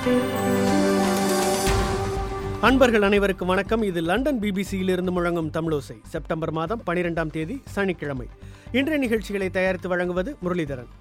அன்பர்கள் அனைவருக்கும் வணக்கம் இது லண்டன் பிபிசியிலிருந்து முழங்கும் தமிழோசை செப்டம்பர் மாதம் பனிரெண்டாம் தேதி சனிக்கிழமை இன்றைய நிகழ்ச்சிகளை தயாரித்து வழங்குவது முரளிதரன்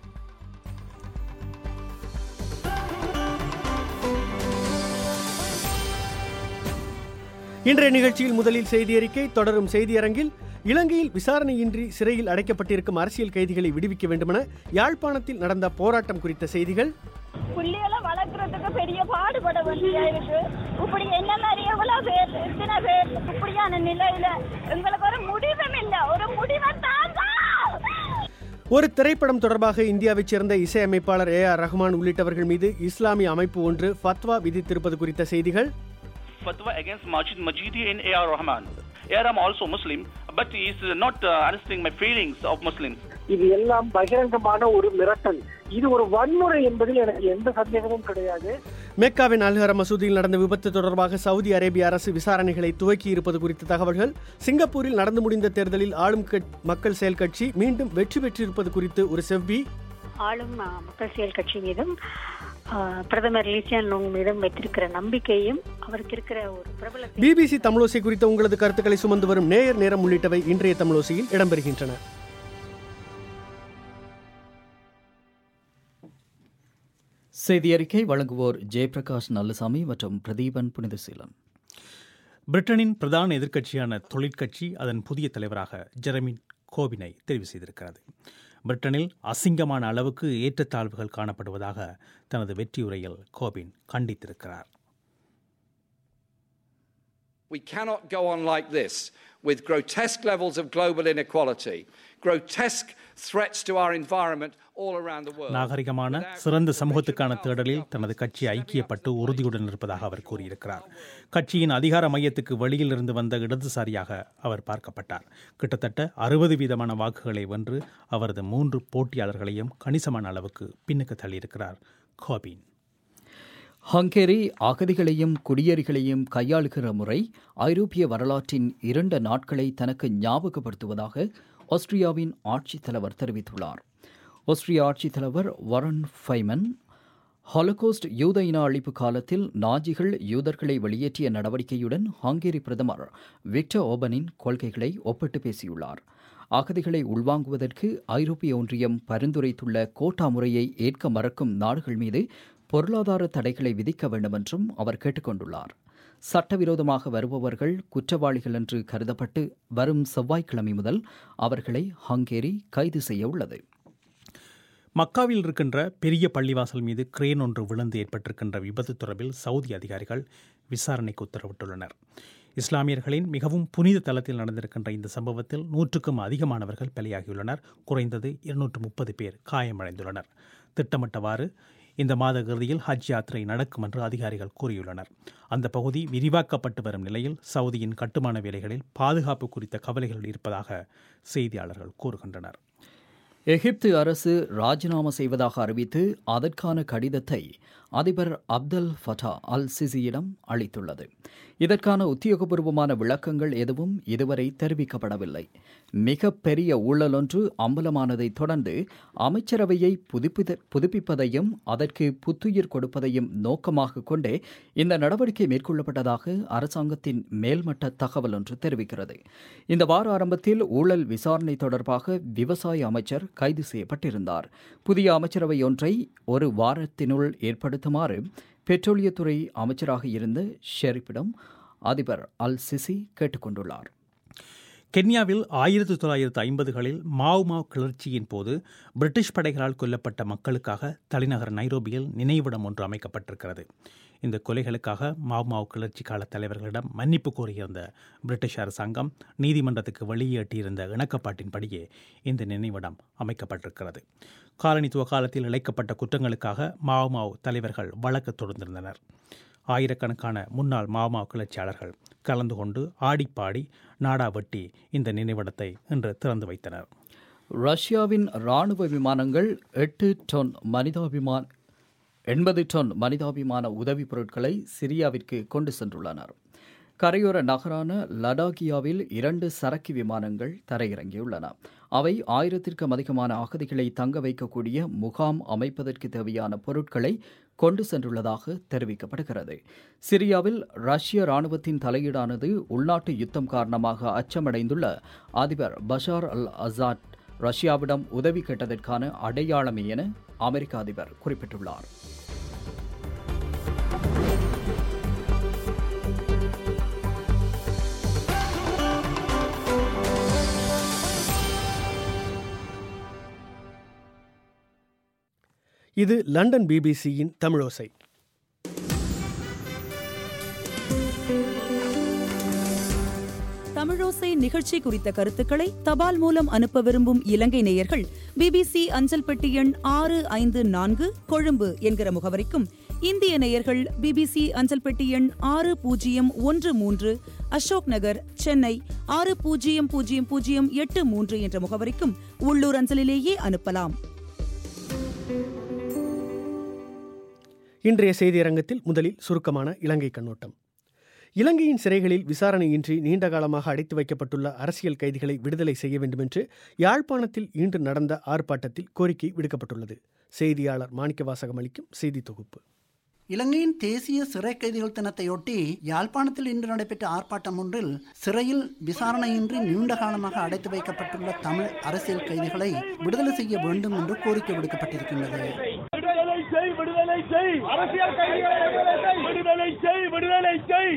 இன்றைய நிகழ்ச்சியில் முதலில் செய்தி அறிக்கை தொடரும் செய்தியரங்கில் இலங்கையில் விசாரணையின்றி சிறையில் அடைக்கப்பட்டிருக்கும் அரசியல் கைதிகளை விடுவிக்க வேண்டுமென யாழ்ப்பாணத்தில் நடந்த போராட்டம் குறித்த செய்திகள் புள்ளிகளை வளர்க்கறதுக்கு பெரிய பாடுபட வேண்டியா இருக்கு இப்படி என்ன மாதிரி எவ்வளவு பேர் எத்தனை பேர் இப்படியான நிலையில எங்களுக்கு ஒரு முடிவும் இல்ல ஒரு முடிவை தாங்க ஒரு திரைப்படம் தொடர்பாக இந்தியாவைச் சேர்ந்த இசையமைப்பாளர் ஏ ஆர் ரஹ்மான் உள்ளிட்டவர்கள் மீது இஸ்லாமிய அமைப்பு ஒன்று ஃபத்வா விதித்திருப்பது குறித்த செய்திகள் fatwa against Majid Majidi in A.R. Rahman. A.R. I'm also Muslim, but he's uh, not uh, understanding my feelings of Muslims. இது எல்லாம் பகிரங்கமான ஒரு மிரட்டல் இது ஒரு வன்முறை என்பதில் எனக்கு எந்த சந்தேகமும் கிடையாது மெக்காவின் அல்ஹர மசூதியில் நடந்த விபத்து தொடர்பாக சவுதி அரேபிய அரசு விசாரணைகளை துவக்கி இருப்பது குறித்த தகவல்கள் சிங்கப்பூரில் நடந்து முடிந்த தேர்தலில் ஆளும் கட்- மக்கள் செயல் கட்சி மீண்டும் வெற்றி பெற்றிருப்பது குறித்து ஒரு செவ்வி ஆளும் அ, மக்கள் செயல் கட்சி மீதும் அ, பிரதமர் லீசியான் லோங் மீதும் வைத்திருக்கிற நம்பிக்கையும் அவருக்கு இருக்கிற ஒரு பிரபலத்தை பிபிசி தமிழோசை குறித்த உங்களது கருத்துக்களை சுமந்து வரும் நேயர் நேரம் உள்ளிட்டவை இன்றைய தமிழோசையில் இடம்பெறுகின்றன செய்தி அறிக்கை வழங்குவோர் ஜெயபிரகாஷ் நல்லசாமி மற்றும் பிரதீபன் புனிதசீலன் பிரிட்டனின் பிரதான எதிர்க்கட்சியான தொழிற்கட்சி அதன் புதிய தலைவராக ஜெரமி கோபினை தெரிவு செய்திருக்கிறது பிரிட்டனில் அசிங்கமான அளவுக்கு ஏற்றத்தாழ்வுகள் காணப்படுவதாக தனது வெற்றியுரையில் கோபின் கண்டித்திருக்கிறார் We cannot go on like this with grotesque levels of global inequality, grotesque threats to our environment all around the world. நாகரிகமான சிறந்த சமூகத்துக்கான தேடலில் தனது கட்சி ஐக்கியப்பட்டு உறுதியுடன் இருப்பதாக அவர் கூறியிருக்கிறார் கட்சியின் அதிகார மையத்துக்கு வெளியில் இருந்து வந்த இடதுசாரியாக அவர் பார்க்கப்பட்டார் கிட்டத்தட்ட அறுபது வீதமான வாக்குகளை வென்று அவரது மூன்று போட்டியாளர்களையும் கணிசமான அளவுக்கு பின்னுக்கு தள்ளியிருக்கிறார் கோபின் ஹங்கேரி அகதிகளையும் குடியேறிகளையும் கையாளுகிற முறை ஐரோப்பிய வரலாற்றின் இரண்டு நாட்களை தனக்கு ஞாபகப்படுத்துவதாக ஆஸ்திரியாவின் ஆட்சித் தலைவர் தெரிவித்துள்ளார் ஆஸ்திரிய ஆட்சித் தலைவர் வரன் ஃபைமன் ஹாலோகோஸ்ட் யூத இன அழிப்பு காலத்தில் நாஜிகள் யூதர்களை வெளியேற்றிய நடவடிக்கையுடன் ஹங்கேரி பிரதமர் விக்டர் ஓபனின் கொள்கைகளை ஒப்பிட்டு பேசியுள்ளார் அகதிகளை உள்வாங்குவதற்கு ஐரோப்பிய ஒன்றியம் பரிந்துரைத்துள்ள கோட்டா முறையை ஏற்க மறுக்கும் நாடுகள் மீது பொருளாதார தடைகளை விதிக்க வேண்டும் என்றும் அவர் கேட்டுக்கொண்டுள்ளார் சட்டவிரோதமாக வருபவர்கள் குற்றவாளிகள் என்று கருதப்பட்டு வரும் செவ்வாய்க்கிழமை முதல் அவர்களை ஹங்கேரி கைது செய்ய உள்ளது மக்காவில் இருக்கின்ற பெரிய பள்ளிவாசல் மீது கிரேன் ஒன்று விழுந்து ஏற்பட்டிருக்கின்ற விபத்து தொடர்பில் சவுதி அதிகாரிகள் விசாரணைக்கு உத்தரவிட்டுள்ளனர் இஸ்லாமியர்களின் மிகவும் புனித தலத்தில் நடந்திருக்கின்ற இந்த சம்பவத்தில் நூற்றுக்கும் அதிகமானவர்கள் பலியாகியுள்ளனர் குறைந்தது இருநூற்று முப்பது பேர் காயமடைந்துள்ளனர் திட்டமிட்டவாறு இந்த மாத இறுதியில் ஹஜ் யாத்திரை நடக்கும் என்று அதிகாரிகள் கூறியுள்ளனர் அந்த பகுதி விரிவாக்கப்பட்டு வரும் நிலையில் சவுதியின் கட்டுமான வேலைகளில் பாதுகாப்பு குறித்த கவலைகள் இருப்பதாக செய்தியாளர்கள் கூறுகின்றனர் எகிப்து அரசு ராஜினாமா செய்வதாக அறிவித்து அதற்கான கடிதத்தை அதிபர் அப்தல் ஃபட்டா அல் சிசியிடம் அளித்துள்ளது இதற்கான உத்தியோகபூர்வமான விளக்கங்கள் எதுவும் இதுவரை தெரிவிக்கப்படவில்லை மிக பெரிய ஊழல் ஒன்று அம்பலமானதைத் தொடர்ந்து அமைச்சரவையை புதுப்பித புதுப்பிப்பதையும் அதற்கு புத்துயிர் கொடுப்பதையும் நோக்கமாக கொண்டே இந்த நடவடிக்கை மேற்கொள்ளப்பட்டதாக அரசாங்கத்தின் மேல்மட்ட தகவல் ஒன்று தெரிவிக்கிறது இந்த வார ஆரம்பத்தில் ஊழல் விசாரணை தொடர்பாக விவசாய அமைச்சர் கைது செய்யப்பட்டிருந்தார் புதிய அமைச்சரவை ஒன்றை ஒரு வாரத்தினுள் ஏற்படுத்துமாறு பெட்ரோலியத்துறை அமைச்சராக இருந்த ஷெரீப்பிடம் அதிபர் அல் சிசி கேட்டுக்கொண்டுள்ளார் கென்யாவில் ஆயிரத்தி தொள்ளாயிரத்து ஐம்பதுகளில் மாவ் மாவ் கிளர்ச்சியின் போது பிரிட்டிஷ் படைகளால் கொல்லப்பட்ட மக்களுக்காக தலைநகர் நைரோபியில் நினைவிடம் ஒன்று அமைக்கப்பட்டிருக்கிறது இந்த கொலைகளுக்காக மாவ் மாவ் கிளர்ச்சி கால தலைவர்களிடம் மன்னிப்பு கோரியிருந்த பிரிட்டிஷ் அரசாங்கம் நீதிமன்றத்துக்கு வெளியே எட்டியிருந்த இணக்கப்பாட்டின்படியே இந்த நினைவிடம் அமைக்கப்பட்டிருக்கிறது காலனித்துவ காலத்தில் இழைக்கப்பட்ட குற்றங்களுக்காக மாவ் மாவ் தலைவர்கள் வழக்கு தொடர்ந்திருந்தனர் ஆயிரக்கணக்கான முன்னாள் மாமா கிளர்ச்சியாளர்கள் கலந்து கொண்டு ஆடிப்பாடி நாடா வெட்டி இந்த நினைவிடத்தை இன்று திறந்து வைத்தனர் ரஷ்யாவின் ராணுவ விமானங்கள் எட்டு டொன் மனிதாபிமான எண்பது டொன் மனிதாபிமான உதவிப் பொருட்களை சிரியாவிற்கு கொண்டு சென்றுள்ளனர் கரையோர நகரான லடாகியாவில் இரண்டு சரக்கு விமானங்கள் தரையிறங்கியுள்ளன அவை ஆயிரத்திற்கும் அதிகமான அகதிகளை தங்க வைக்கக்கூடிய முகாம் அமைப்பதற்கு தேவையான பொருட்களை கொண்டு சென்றுள்ளதாக தெரிவிக்கப்படுகிறது சிரியாவில் ரஷ்ய ராணுவத்தின் தலையீடானது உள்நாட்டு யுத்தம் காரணமாக அச்சமடைந்துள்ள அதிபர் பஷார் அல் அசாட் ரஷ்யாவிடம் உதவி கேட்டதற்கான அடையாளமே என அமெரிக்க அதிபர் குறிப்பிட்டுள்ளார் இது லண்டன் பிபிசியின் தமிழோசை தமிழோசை நிகழ்ச்சி குறித்த கருத்துக்களை தபால் மூலம் அனுப்ப விரும்பும் இலங்கை நேயர்கள் பிபிசி அஞ்சல் பெட்டி எண் ஆறு ஐந்து நான்கு கொழும்பு என்கிற முகவரிக்கும் இந்திய நேயர்கள் பிபிசி அஞ்சல் பெட்டி எண் ஆறு பூஜ்ஜியம் ஒன்று மூன்று அசோக் நகர் சென்னை ஆறு பூஜ்ஜியம் பூஜ்ஜியம் பூஜ்ஜியம் எட்டு மூன்று என்ற முகவரிக்கும் உள்ளூர் அஞ்சலிலேயே அனுப்பலாம் இன்றைய செய்தியரங்கத்தில் முதலில் சுருக்கமான இலங்கை கண்ணோட்டம் இலங்கையின் சிறைகளில் விசாரணையின்றி நீண்ட காலமாக அடைத்து வைக்கப்பட்டுள்ள அரசியல் கைதிகளை விடுதலை செய்ய வேண்டும் என்று யாழ்ப்பாணத்தில் இன்று நடந்த ஆர்ப்பாட்டத்தில் கோரிக்கை விடுக்கப்பட்டுள்ளது செய்தியாளர் மாணிக்கவாசகம் அளிக்கும் செய்தி தொகுப்பு இலங்கையின் தேசிய சிறை கைதிகள் தினத்தையொட்டி யாழ்ப்பாணத்தில் இன்று நடைபெற்ற ஆர்ப்பாட்டம் ஒன்றில் சிறையில் விசாரணையின்றி நீண்ட காலமாக அடைத்து வைக்கப்பட்டுள்ள தமிழ் அரசியல் கைதிகளை விடுதலை செய்ய வேண்டும் என்று கோரிக்கை விடுக்கப்பட்டிருக்கின்றது விடுதலை செய் விடுதலை செய் அரசியல் கைதிகளை விடுதலை செய் விடுதலை செய்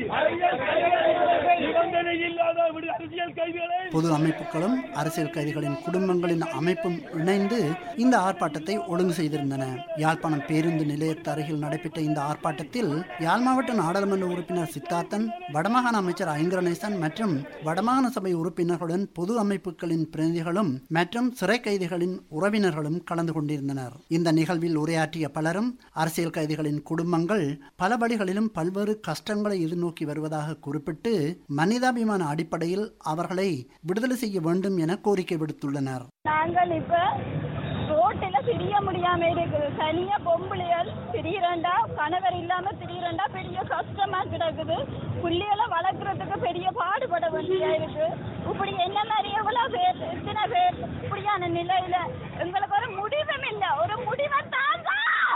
நிபந்தனை இல்லாத விடு- அரசியல் கைதிகளை பொது அமைப்புகளும் அரசியல் கைதிகளின் குடும்பங்களின் அமைப்பும் இணைந்து இந்த ஆர்ப்பாட்டத்தை ஒழுங்கு செய்திருந்தன யாழ்ப்பாணம் பேருந்து நிலையத்து அருகில் நடைபெற்ற இந்த ஆர்ப்பாட்டத்தில் யாழ் மாவட்ட நாடாளுமன்ற உறுப்பினர் சித்தார்த்தன் வடமாகாண அமைச்சர் ஐங்கரநேசன் மற்றும் வடமாகாண சபை உறுப்பினர்களுடன் பொது அமைப்புகளின் பிரதிநிதிகளும் மற்றும் சிறை கைதிகளின் உறவினர்களும் கலந்து கொண்டிருந்தனர் இந்த நிகழ்வில் உரையாற்றிய பலரும் அரசியல் கைதிகளின் குடும்பங்கள் பல வழிகளிலும் பல்வேறு கஷ்டங்களை எதிர்நோக்கி வருவதாக குறிப்பிட்டு மனிதாபிமான அடிப்படையில் அவர்களை விடுதலை செய்ய வேண்டும் என கோரிக்கை விடுத்துள்ளனர் நாங்கள் இப்ப ரோட்டில திரிய முடியாம இருக்குது தனியா பொம்பளைகள் திரியறண்டா கணவர் இல்லாம திரியறண்டா பெரிய கஷ்டமா கிடக்குது புள்ளிகளை வளர்க்கறதுக்கு பெரிய பாடுபட வேண்டியா இருக்கு இப்படி என்ன மாதிரி எவ்வளவு பேர் எத்தனை பேர் இப்படியான நிலையில எங்களுக்கு ஒரு முடிவும் இல்ல ஒரு முடிவை தாங்க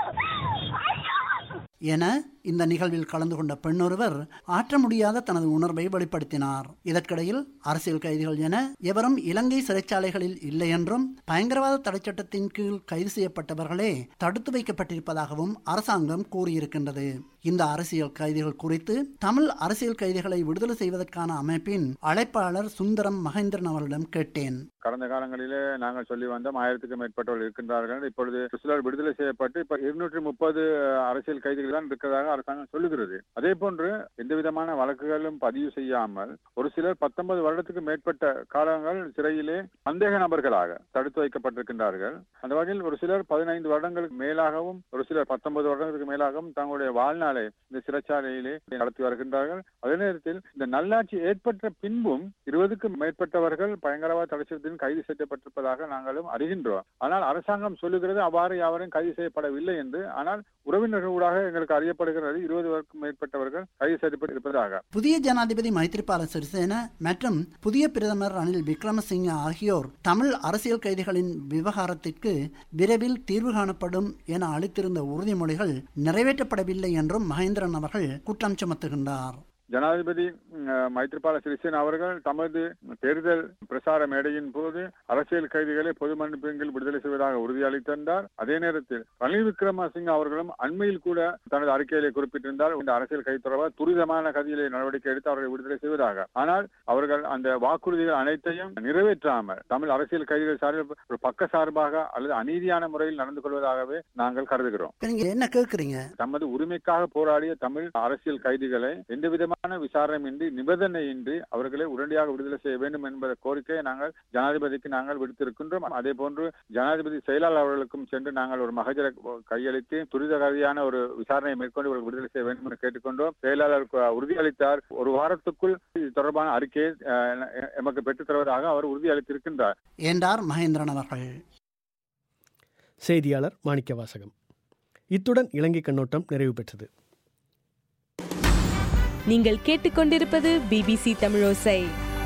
ஐயோ! என இந்த நிகழ்வில் கலந்து கொண்ட பெண்ணொருவர் ஆற்ற முடியாத தனது உணர்வை வெளிப்படுத்தினார் இதற்கிடையில் அரசியல் கைதிகள் என எவரும் இலங்கை சிறைச்சாலைகளில் இல்லை என்றும் பயங்கரவாத தடைச்சட்டத்தின் கீழ் கைது செய்யப்பட்டவர்களே தடுத்து வைக்கப்பட்டிருப்பதாகவும் அரசாங்கம் கூறியிருக்கின்றது இந்த அரசியல் கைதிகள் குறித்து தமிழ் அரசியல் கைதிகளை விடுதலை செய்வதற்கான அமைப்பின் அழைப்பாளர் சுந்தரம் மகேந்திரன் அவர்களிடம் கேட்டேன் கடந்த காலங்களிலே நாங்கள் சொல்லி வந்தோம் ஆயிரத்துக்கும் மேற்பட்டவர்கள் இருக்கின்றார்கள் இப்பொழுது சிலர் விடுதலை செய்யப்பட்டு இப்ப இருநூற்றி முப்பது அரசியல் கைதிகள் தான் இருக்கிறதாக அரசாங்கம் சொல்லுகிறது அதே போன்று எந்த விதமான வழக்குகளும் பதிவு செய்யாமல் ஒரு சிலர் பத்தொன்பது வருடத்துக்கு மேற்பட்ட காலங்கள் சிறையிலே சந்தேக நபர்களாக தடுத்து வைக்கப்பட்டிருக்கின்றார்கள் அந்த வகையில் ஒரு சிலர் பதினைந்து வருடங்களுக்கு மேலாகவும் ஒரு சிலர் பத்தொன்பது வருடங்களுக்கு மேலாகவும் தங்களுடைய வாழ்நாளை இந்த சிறைச்சாலையிலே நடத்தி வருகின்றார்கள் அதே நேரத்தில் இந்த நல்லாட்சி ஏற்பட்ட பின்பும் இருபதுக்கும் மேற்பட்டவர்கள் பயங்கரவாத தடைச்சத்தின் கைது செய்யப்பட்டிருப்பதாக நாங்களும் அறிகின்றோம் ஆனால் அரசாங்கம் சொல்லுகிறது அவ்வாறு யாவரும் கைது செய்யப்படவில்லை என்று ஆனால் உறவினர்கள் ஊடாக எங்களுக்கு அறியப்படுகிறது இருபதுக்கும் மேற்பட்டவர்கள் கைது செய்யப்பட்டிருப்பதாக புதிய ஜனாதிபதி மைத்ரிபால சிறிசேன மற்றும் புதிய பிரதமர் ரணில் விக்ரமசிங்க ஆகியோர் தமிழ் அரசியல் கைதிகளின் விவகாரத்திற்கு விரைவில் தீர்வு காணப்படும் என அளித்திருந்த உறுதிமொழிகள் நிறைவேற்றப்படவில்லை என்றும் மகேந்திரன் அவர்கள் குற்றம் சுமத்துகின்றார் ஜனாதிபதி ம், மைத்ரிபால சிறிசேன அவர்கள் தமது தேர்தல் பிரசார மேடையின் போது அரசியல் கைதிகளை பொது மன்னிப்பில் விடுதலை செய்வதாக உறுதியளித்திருந்தார் அதே நேரத்தில் ரணில் விக்ரமசிங்க அவர்களும் அண்மையில் கூட தனது அறிக்கையிலே குறிப்பிட்டிருந்தார் இந்த அரசியல் கைது தொடர்பாக துரிதமான கதியிலே நடவடிக்கை எடுத்து அவர்களை விடுதலை செய்வதாக ஆனால் அவர்கள் அந்த வாக்குறுதிகள் அனைத்தையும் நிறைவேற்றாமல் தமிழ் அரசியல் கைதிகள் சார்பில் ஒரு பக்க சார்பாக அல்லது அநீதியான முறையில் நடந்து கொள்வதாகவே நாங்கள் கருதுகிறோம் இப்ப நீங்க என்ன கேக்குறீங்க தமது உரிமைக்காக போராடிய தமிழ் அரசியல் கைதிகளை எந்த விதமான விசாரணையின்றி நிபந்தனையின்றி அவர்களை உடனடியாக விடுதலை செய்ய வேண்டும் என்பத கோரிக்கையை நாங்கள் ஜனாதிபதிக்கு நாங்கள் விடுத்திருக்கின்றோம் அதே போன்று ஜனாதிபதி செயலாளர் அவர்களுக்கும் சென்று நாங்கள் ஒரு மகஜர கையளித்து துரித கதியான ஒரு விசாரணையை மேற்கொண்டு இவர்கள் விடுதலை செய்ய வேண்டும் என்று கேட்டுக்கொண்டோம் செயலாளர் கு- உறுதியளித்தார் ஒரு வாரத்துக்குள் இது தொடர்பான அறிக்கையை அஹ், எமக்கு பெற்றுத் தருவதாக அவர் உறுதியளித்திருக்கின்றார் என்றார் மகேந்திரன் அவர்கள் செய்தியாளர் மாணிக்கவாசகம் இத்துடன் இலங்கை கண்ணோட்டம் நிறைவு பெற்றது நீங்கள் கேட்டுக்கொண்டிருப்பது பிபிசி தமிழோசை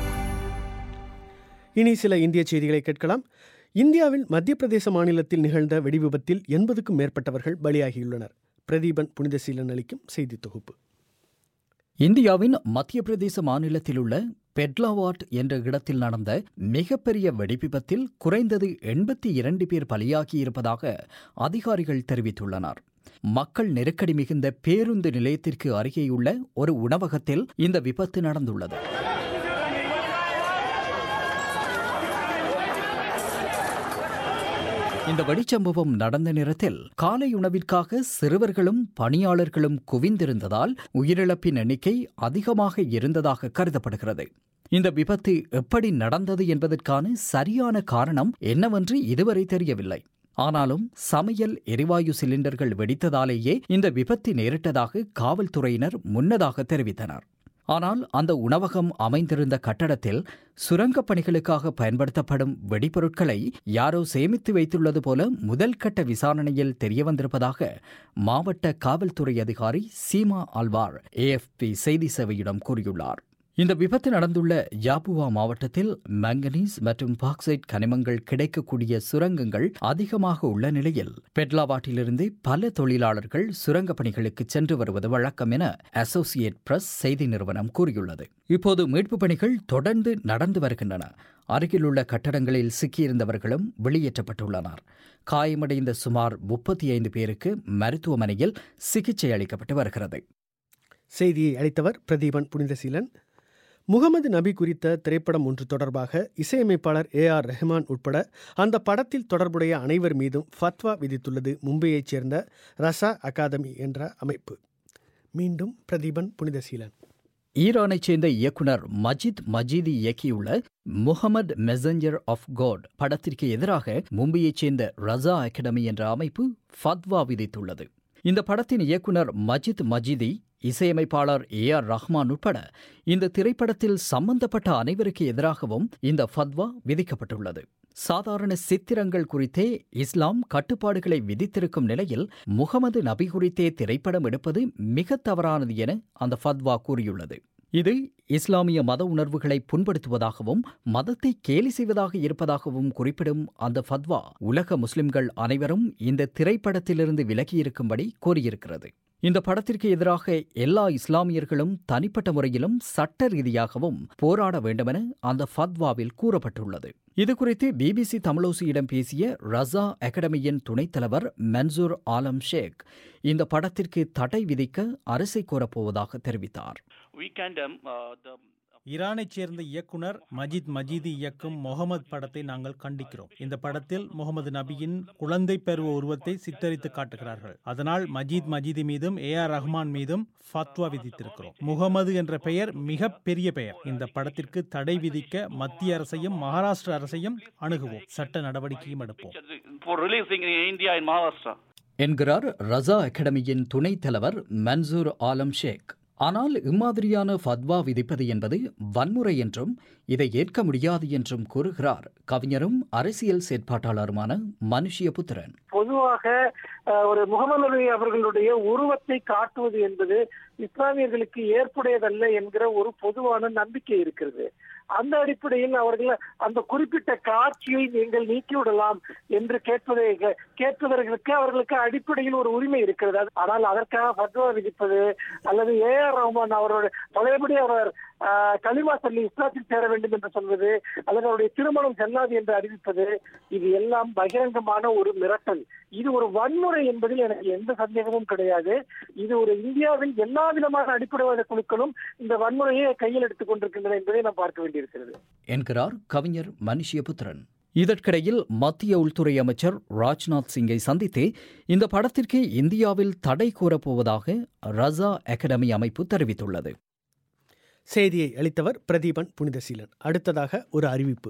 இனி சில இந்திய செய்திகளை கேட்கலாம் இந்தியாவில் மத்திய பிரதேச மாநிலத்தில் நிகழ்ந்த வெடிவிபத்தில் எண்பதுக்கும் மேற்பட்டவர்கள் பலியாகியுள்ளனர் பிரதீபன் புனிதசீலன் அளிக்கும் செய்தி தொகுப்பு இந்தியாவின் மத்திய பிரதேச மாநிலத்தில் உள்ள பெட்லாவாட் என்ற இடத்தில் நடந்த மிகப்பெரிய வெடிவிபத்தில் குறைந்தது எண்பத்தி இரண்டு பேர் பலியாகியிருப்பதாக அதிகாரிகள் தெரிவித்துள்ளனர் மக்கள் நெருக்கடி மிகுந்த பேருந்து நிலையத்திற்கு அருகேயுள்ள ஒரு உணவகத்தில் இந்த விபத்து நடந்துள்ளது இந்த வெடிச்சம்பவம் நடந்த நேரத்தில் காலை உணவிற்காக சிறுவர்களும் பணியாளர்களும் குவிந்திருந்ததால் உயிரிழப்பின் எண்ணிக்கை அதிகமாக இருந்ததாக கருதப்படுகிறது இந்த விபத்து எப்படி நடந்தது என்பதற்கான சரியான காரணம் என்னவென்று இதுவரை தெரியவில்லை ஆனாலும் சமையல் எரிவாயு சிலிண்டர்கள் வெடித்ததாலேயே இந்த விபத்து நேரிட்டதாக காவல்துறையினர் முன்னதாக தெரிவித்தனர் ஆனால் அந்த உணவகம் அமைந்திருந்த கட்டடத்தில் சுரங்கப் பணிகளுக்காக பயன்படுத்தப்படும் வெடிபொருட்களை யாரோ சேமித்து வைத்துள்ளது போல முதல் கட்ட விசாரணையில் தெரியவந்திருப்பதாக மாவட்ட காவல்துறை அதிகாரி சீமா அல்வார் ஏஎஃப்பி செய்தி சேவையிடம் கூறியுள்ளார் இந்த விபத்து நடந்துள்ள யாபுவா மாவட்டத்தில் மங்கனீஸ் மற்றும் பாக்சைட் கனிமங்கள் கிடைக்கக்கூடிய சுரங்கங்கள் அதிகமாக உள்ள நிலையில் பெட்லாவாட்டிலிருந்து பல தொழிலாளர்கள் சுரங்கப் பணிகளுக்கு சென்று வருவது வழக்கம் என அசோசியேட் பிரஸ் செய்தி நிறுவனம் கூறியுள்ளது இப்போது மீட்புப் பணிகள் தொடர்ந்து நடந்து வருகின்றன அருகிலுள்ள கட்டடங்களில் சிக்கியிருந்தவர்களும் வெளியேற்றப்பட்டுள்ளனர் காயமடைந்த சுமார் முப்பத்தி ஐந்து பேருக்கு மருத்துவமனையில் சிகிச்சை அளிக்கப்பட்டு வருகிறது செய்தியை அளித்தவர் பிரதீபன் புனிதசீலன் முகமது நபி குறித்த திரைப்படம் ஒன்று தொடர்பாக இசையமைப்பாளர் ஏ ஆர் ரெஹ்மான் உட்பட அந்த படத்தில் தொடர்புடைய அனைவர் மீதும் ஃபத்வா விதித்துள்ளது மும்பையைச் சேர்ந்த ரசா அகாதமி என்ற அமைப்பு மீண்டும் பிரதீபன் புனிதசீலன் ஈரானைச் சேர்ந்த இயக்குனர் மஜித் மஜீதி இயக்கியுள்ள முகமது மெசஞ்சர் ஆஃப் காட் படத்திற்கு எதிராக மும்பையைச் சேர்ந்த ரசா அகாடமி என்ற அமைப்பு ஃபத்வா விதித்துள்ளது இந்த படத்தின் இயக்குனர் மஜித் மஜிதி இசையமைப்பாளர் ஏ ஆர் ரஹ்மான் உட்பட இந்த திரைப்படத்தில் சம்பந்தப்பட்ட அனைவருக்கு எதிராகவும் இந்த ஃபத்வா விதிக்கப்பட்டுள்ளது சாதாரண சித்திரங்கள் குறித்தே இஸ்லாம் கட்டுப்பாடுகளை விதித்திருக்கும் நிலையில் முகமது நபி குறித்தே திரைப்படம் எடுப்பது மிக தவறானது என அந்த ஃபத்வா கூறியுள்ளது இது இஸ்லாமிய மத உணர்வுகளை புண்படுத்துவதாகவும் மதத்தை கேலி செய்வதாக இருப்பதாகவும் குறிப்பிடும் அந்த ஃபத்வா உலக முஸ்லிம்கள் அனைவரும் இந்த திரைப்படத்திலிருந்து விலகியிருக்கும்படி கூறியிருக்கிறது இந்த படத்திற்கு எதிராக எல்லா இஸ்லாமியர்களும் தனிப்பட்ட முறையிலும் சட்ட ரீதியாகவும் போராட வேண்டுமென அந்த ஃபத்வாவில் கூறப்பட்டுள்ளது இதுகுறித்து பிபிசி தமிழோசியிடம் பேசிய ரசா அகாடமியின் துணைத் தலைவர் மன்சூர் ஆலம் ஷேக் இந்த படத்திற்கு தடை விதிக்க அரசை கோரப்போவதாக தெரிவித்தார் We condemn uh, the ஈரானைச் சேர்ந்த இயக்குனர் மஜித் மஜீதி இயக்கும் முகமது படத்தை நாங்கள் கண்டிக்கிறோம் இந்த படத்தில் முகமது நபியின் குழந்தை பருவ உருவத்தை சித்தரித்து காட்டுகிறார்கள் அதனால் மஜீத் மஜீதி மீதும் ஏ ஆர் ரஹ்மான் மீதும் ஃபத்வா விதித்திருக்கிறோம் முகமது என்ற பெயர் மிக பெரிய பெயர் இந்த படத்திற்கு தடை விதிக்க மத்திய அரசையும் மகாராஷ்டிர அரசையும் அணுகுவோம் சட்ட நடவடிக்கையும் எடுப்போம் for releasing in India in Maharashtra. என்கிறார் ரசா அகாடமியின் துணைத் தலைவர் மன்சூர் ஆலம் ஷேக் ஆனால் இம்மாதிரியான ஃபத்வா விதிப்பது என்பது வன்முறை என்றும் இதை ஏற்க முடியாது என்றும் கூறுகிறார் கவிஞரும் அரசியல் செயற்பாட்டாளருமான மனுஷிய புத்திரன் பொதுவாக அஹ், ஒரு முகமது நபி அவர்களுடைய உருவத்தை காட்டுவது என்பது இஸ்லாமியர்களுக்கு ஏற்புடையதல்ல என்கிற ஒரு பொதுவான நம்பிக்கை இருக்கிறது அந்த அடிப்படையில் அவர்கள் அந்த குறிப்பிட்ட காட்சியை நீங்கள் நீக்கிவிடலாம் என்று கேட்பதை கேட்பவர்களுக்கு அவர்களுக்கு அடிப்படையில் ஒரு உரிமை இருக்கிறது அது- ஆனால் அதற்காக ஃபத்வா விதிப்பது அல்லது ஏ ஆர் ரஹ்மான் அவரோட பழையபடி அவர் ஆஹ், கலிமா சொல்லி இஸ்லாத்தில் சேர வேண்டும் என்று சொல்வது அல்லது அவருடைய திருமணம் செல்லாது என்று அறிவிப்பது இது எல்லாம் பகிரங்கமான ஒரு மிரட்டல் இது ஒரு வன்முறை என்பதில் எனக்கு எந்த சந்தேகமும் கிடையாது இது ஒரு இந்தியாவில் எல்லா விதமான அடிப்படைவாத குழுக்களும் இந்த வன்முறையை கையில் எடுத்துக் கொண்டிருக்கின்றன என்பதை நாம் பார்க்க வேண்டியிருக்கிறது என்கிறார் கவிஞர் மனுஷிய புத்திரன் இதற்கிடையில் மத்திய உள்துறை அமைச்சர் ராஜ்நாத் சிங்கை சந்தித்து இந்த படத்திற்கு இந்தியாவில் தடை கோரப்போவதாக ரசா அகாடமி அமைப்பு தெரிவித்துள்ளது செய்தியை அளித்தவர் பிரதீபன் புனிதசீலன் அடுத்ததாக ஒரு அறிவிப்பு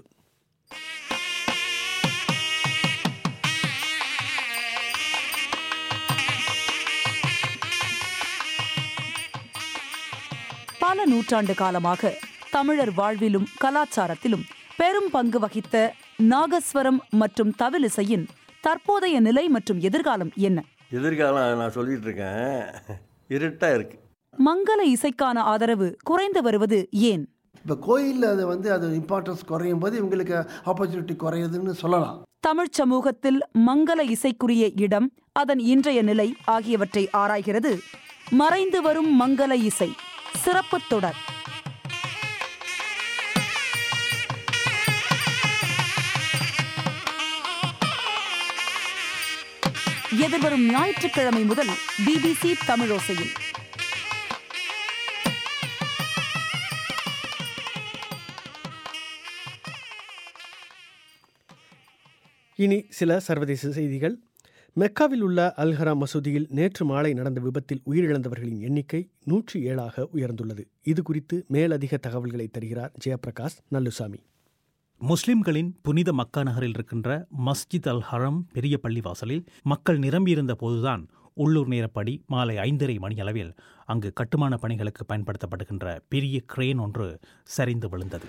பல நூற்றாண்டு காலமாக தமிழர் வாழ்விலும் கலாச்சாரத்திலும் பெரும் பங்கு வகித்த நாகஸ்வரம் மற்றும் தவிலிசையின் தற்போதைய நிலை மற்றும் எதிர்காலம் என்ன எதிர்காலம் நான் சொல்லிட்டு இருக்கேன் இருட்டாக இருக்கு மங்கள இசைக்கான ஆதரவு குறைந்து வருவது ஏன் இப்போ கோயிலில் அது வந்து அது இம்பார்ட்டன்ஸ் குறையும் போது இவங்களுக்கு ஆப்பர்ச்சுனிட்டி குறையுதுன்னு சொல்லலாம் தமிழ்ச் சமூகத்தில் மங்கள இசைக்குரிய இடம் அதன் இன்றைய நிலை ஆகியவற்றை ஆராய்கிறது மறைந்து வரும் மங்கள இசை சிறப்பு தொடர் எதிர்வரும் ஞாயிற்றுக்கிழமை முதல் பிபிசி தமிழோசையில் இனி சில சர்வதேச செய்திகள் மெக்காவில் உள்ள அல்ஹரா மசூதியில் நேற்று மாலை நடந்த விபத்தில் உயிரிழந்தவர்களின் எண்ணிக்கை நூற்றி ஏழாக உயர்ந்துள்ளது இது குறித்து மேலதிக தகவல்களை தருகிறார் ஜெயபிரகாஷ் நல்லுசாமி முஸ்லிம்களின் புனித மக்கா நகரில் இருக்கின்ற மஸ்ஜித் அல் ஹரம் பெரிய பள்ளிவாசலில் மக்கள் நிரம்பியிருந்த போதுதான் உள்ளூர் நேரப்படி மாலை ஐந்தரை மணி அளவில் அங்கு கட்டுமான பணிகளுக்கு பயன்படுத்தப்படுகின்ற பெரிய கிரேன் ஒன்று சரிந்து விழுந்தது